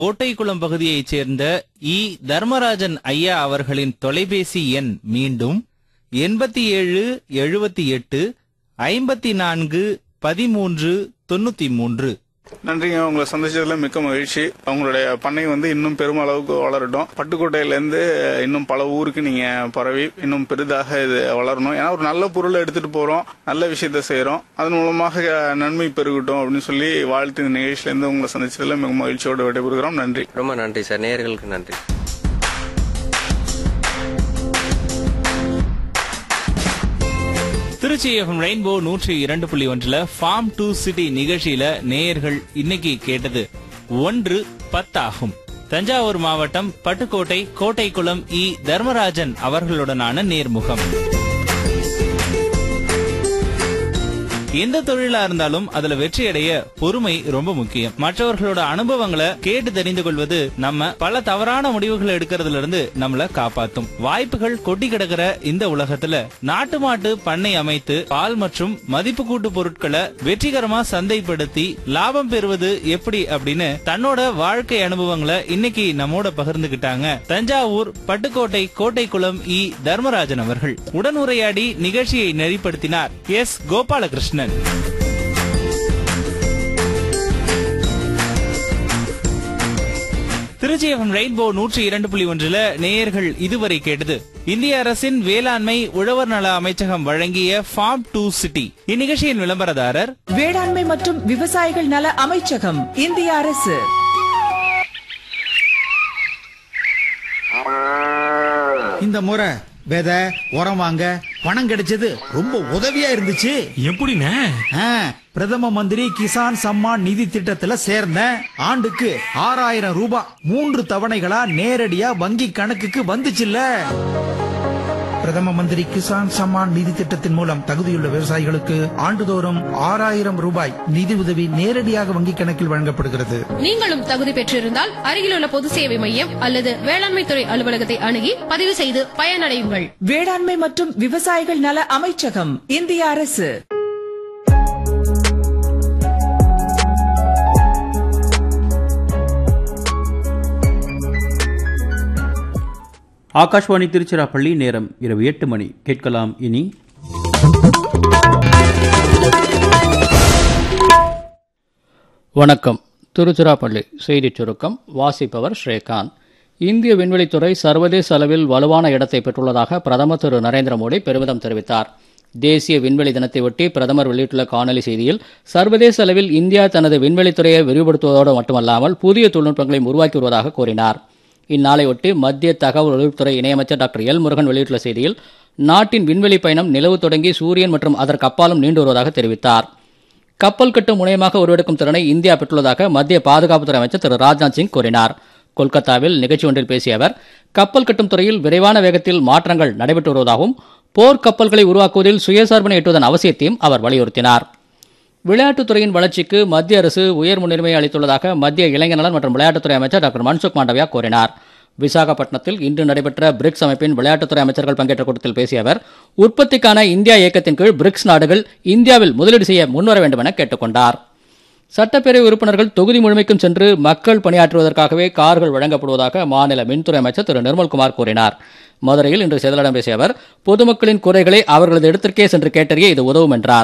கோட்டைக்குளம் பகுதியைச் சேர்ந்த இ தர்மராஜன் ஐயா அவர்களின் தொலைபேசி எண் மீண்டும் எண்பத்தி ஏழு எழுபத்தி எட்டு ஐம்பத்தி நான்கு பதிமூன்று தொண்ணூத்தி மூன்று நன்றிங்க உங்களை சந்திச்சதுல மிக்க மகிழ்ச்சி அவங்களுடைய பண்ணை வந்து இன்னும் பெரும் அளவுக்கு வளரட்டும் பட்டுக்கோட்டையில இருந்து இன்னும் பல ஊருக்கு நீங்க பரவி இன்னும் பெரிதாக இது வளரணும் ஏன்னா ஒரு நல்ல பொருளை எடுத்துட்டு போறோம் நல்ல விஷயத்த செய்யறோம் அதன் மூலமாக நன்மை பெருகட்டும் அப்படின்னு சொல்லி வாழ்த்து இந்த நிகழ்ச்சியில இருந்து உங்களை சந்திச்சதுல மிக மகிழ்ச்சியோடு விடைபெறுகிறோம் நன்றி ரொம்ப நன்றி சார் நேயர்களுக்கு நன்றி திருச்சி எஃப்எம் ரெயின்போ நூற்றி இரண்டு புள்ளி ஒன்றுல ஃபார்ம் டு சிட்டி நிகழ்ச்சியில நேயர்கள் இன்னைக்கு கேட்டது ஒன்று பத்தாகும் தஞ்சாவூர் மாவட்டம் பட்டுக்கோட்டை கோட்டைக்குளம் இ தர்மராஜன் அவர்களுடனான நேர்முகம் எந்த தொழிலா இருந்தாலும் அதுல வெற்றி அடைய பொறுமை ரொம்ப முக்கியம் மற்றவர்களோட அனுபவங்களை கேட்டு தெரிந்து கொள்வது நம்ம பல தவறான முடிவுகளை எடுக்கிறதுல இருந்து நம்மள காப்பாத்தும் வாய்ப்புகள் கொட்டி கிடக்கிற இந்த உலகத்துல நாட்டு மாட்டு பண்ணை அமைத்து பால் மற்றும் மதிப்பு கூட்டு பொருட்களை வெற்றிகரமா சந்தைப்படுத்தி லாபம் பெறுவது எப்படி அப்படின்னு தன்னோட வாழ்க்கை அனுபவங்களை இன்னைக்கு நம்மோட பகிர்ந்துகிட்டாங்க தஞ்சாவூர் பட்டுக்கோட்டை கோட்டைக்குளம் இ தர்மராஜன் அவர்கள் உடனுரையாடி நிகழ்ச்சியை நெறிப்படுத்தினார் S Gopalakrishnan Trichy FM rainbow நூற்றி இரண்டு புள்ளி ஒன்றுல நேயர்கள் இதுவரை கேட்டது இந்திய அரசின் வேளாண்மை உழவர் நல அமைச்சகம் வழங்கிய ஃபார்ம் டு சிட்டி இந்நிகழ்ச்சியின் விளம்பரதாரர் வேளாண்மை மற்றும் விவசாயிகள் நல அமைச்சகம் இந்திய அரசு இந்த முறை விதை உரம் வாங்க பணம் கிடைச்சது ரொம்ப உதவியா இருந்துச்சு எப்படிண்ணே ஆ, பிரதம மந்திரி கிசான் சம்மான் நிதி திட்டத்துல சேர்ந்தேன் ஆண்டுக்கு ஆறாயிரம் ரூபாய் மூன்று தவணைகளா நேரடியா வங்கி கணக்குக்கு வந்துச்சுல்ல பிரதம மந்திரி கிசான் சம்மான் நிதி திட்டத்தின் மூலம் தகுதியுள்ள விவசாயிகளுக்கு ஆண்டுதோறும் ஆறாயிரம் ரூபாய் நிதி உதவி நேரடியாக வங்கி கணக்கில் வழங்கப்படுகிறது நீங்களும் தகுதி பெற்றிருந்தால் அருகிலுள்ள பொது சேவை மையம் அல்லது வேளாண்மை துறை அலுவலகத்தை அணுகி பதிவு செய்து பயனடையுங்கள் வேளாண்மை மற்றும் விவசாயிகள் நல அமைச்சகம் இந்திய அரசு ஆகாஷ்வாணி திருச்சிராப்பள்ளி நேரம் இரவு எட்டு மணி கேட்கலாம் இனி வணக்கம் திருச்சிராப்பள்ளி செய்திச் சுருக்கம் வாசிப்பவர் ஸ்ரீகாந்த் இந்திய விண்வெளித்துறை சர்வதேச அளவில் வலுவான இடத்தை பெற்றுள்ளதாக பிரதமர் திரு நரேந்திர மோடி பெருமிதம் தெரிவித்தார் தேசிய விண்வெளி தினத்தையொட்டி பிரதமர் வெளியிட்டுள்ள காணொலி செய்தியில் சர்வதேச அளவில் இந்தியா தனது விண்வெளித்துறையை விரிவுபடுத்துவதோடு மட்டுமல்லாமல் புதிய தொழில்நுட்பங்களையும் உருவாக்கி வருவதாக கூறினார் இந்நாளையொட்டி மத்திய தகவல் ஒலிபரப்புத்துறை இணையமைச்சர் டாக்டர் எல் முருகன் வெளியிட்டுள்ள செய்தியில் நாட்டின் விண்வெளி பயணம் நிலவு தொடங்கி சூரியன் மற்றும் அதற்கு அப்பாலும் நீண்டு வருவதாக தெரிவித்தார் கப்பல் கட்டும் முனையமாக உருவெடுக்கும் திறனை இந்தியா பெற்றுள்ளதாக மத்திய பாதுகாப்புத்துறை அமைச்சர் திரு ராஜ்நாத் சிங் கூறினார் கொல்கத்தாவில் நிகழ்ச்சி ஒன்றில் பேசிய அவர் கப்பல் கட்டும் துறையில் விரைவான வேகத்தில் மாற்றங்கள் நடைபெற்று வருவதாகவும் போர் கப்பல்களை உருவாக்குவதில் சுயசார்பினை எட்டுவதன் அவசியத்தையும் அவர் வலியுறுத்தினார் விளையாட்டுத்துறையின் வளர்ச்சிக்கு மத்திய அரசு உயர் முன்னுரிமை அளித்துள்ளதாக மத்திய இளைஞர் நலன் மற்றும் விளையாட்டுத்துறை அமைச்சர் டாக்டர் மன்சுக் மாண்டவியா கூறினார் விசாகப்பட்டினத்தில் இன்று நடைபெற்ற பிரிக்ஸ் அமைப்பின் விளையாட்டுத்துறை அமைச்சர்கள் பங்கேற்ற கூட்டத்தில் பேசிய அவர் உற்பத்திக்கான இந்தியா இயக்கத்தின் கீழ் பிரிக்ஸ் நாடுகள் இந்தியாவில் முதலீடு செய்ய முன்வர வேண்டும் என கேட்டுக்கொண்டார் சட்டப்பேரவை உறுப்பினர்கள் தொகுதி முழுமைக்கும் சென்று மக்கள் பணியாற்றுவதற்காகவே கார்கள் வழங்கப்படுவதாக மாநில மின்துறை அமைச்சர் திரு நிர்மல்குமார் கூறினார் மதுரையில் இன்று செய்தியாளர்களிடம் பேசிய அவர் பொதுமக்களின் குறைகளை அவர்களது இடத்திற்கே சென்று கேட்டறிய இது உதவும் என்றார்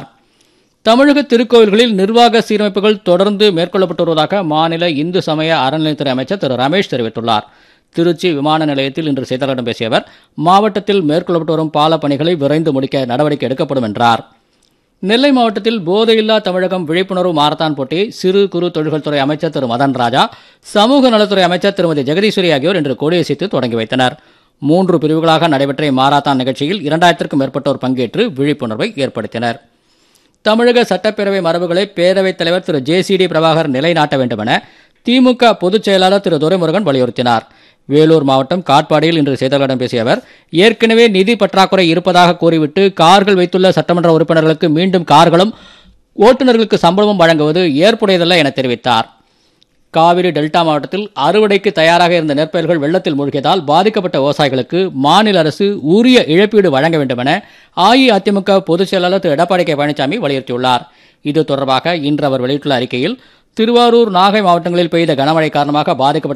தமிழக திருக்கோவில்களில் நிர்வாக சீரமைப்புகள் தொடர்ந்து மேற்கொள்ளப்பட்டு வருவதாக மாநில இந்து சமய அறநிலையத்துறை அமைச்சர் திரு ரமேஷ் தெரிவித்துள்ளார் திருச்சி விமான நிலையத்தில் இன்று செய்தியாளர்களிடம் பேசிய அவர் மாவட்டத்தில் மேற்கொள்ளப்பட்டு வரும் பால பணிகளை விரைந்து முடிக்க நடவடிக்கை எடுக்கப்படும் என்றார் நெல்லை மாவட்டத்தில் போதையில்லா தமிழகம் விழிப்புணர்வு மாரத்தான் போட்டியை சிறு குறு தொழில்கள் துறை அமைச்சர் திரு மதன் ராஜா சமூக நலத்துறை அமைச்சர் திருமதி ஜெகதீஸ்வரி ஆகியோர் இன்று கொடியசைத்து தொடங்கி வைத்தனர் மூன்று பிரிவுகளாக நடைபெற்ற இம்மாரத்தான் நிகழ்ச்சியில் இரண்டாயிரத்திற்கும் மேற்பட்டோர் பங்கேற்று விழிப்புணர்வை ஏற்படுத்தினர் தமிழக சட்டப்பேரவை மரபுகளை பேரவைத் தலைவர் Thiru J C D Prabhakar நிலைநாட்ட வேண்டும் என திமுக பொதுச் செயலாளர் திரு துரைமுருகன் வலியுறுத்தினார் வேலூர் மாவட்டம் காட்பாடியில் இன்று செய்தியாளர்களிடம் பேசிய அவர் ஏற்கனவே நிதி பற்றாக்குறை இருப்பதாக கூறிவிட்டு கார்கள் வைத்துள்ள சட்டமன்ற உறுப்பினர்களுக்கு மீண்டும் கார்களும் ஓட்டுநர்களுக்கு சம்பளமும் வழங்குவது ஏற்புடையதல்ல என தெரிவித்தார் காவிரி டெல்டா மாவட்டத்தில் அறுவடைக்கு தயாராக இருந்த நெற்பயிர்கள் வெள்ளத்தில் மூழ்கியதால் பாதிக்கப்பட்ட விவசாயிகளுக்கு மாநில அரசு உரிய இழப்பீடு வழங்க வேண்டும் என அஇஅதிமுக பொதுச் செயலாளர் திரு எடப்பாடி கே பழனிசாமி வலியுறுத்தியுள்ளார் இது தொடர்பாக இன்று அவர் வெளியிட்டுள்ள அறிக்கையில் திருவாரூர் நாகை மாவட்டங்களில் பெய்த கனமழை காரணமாக பாதிக்கப்பட்ட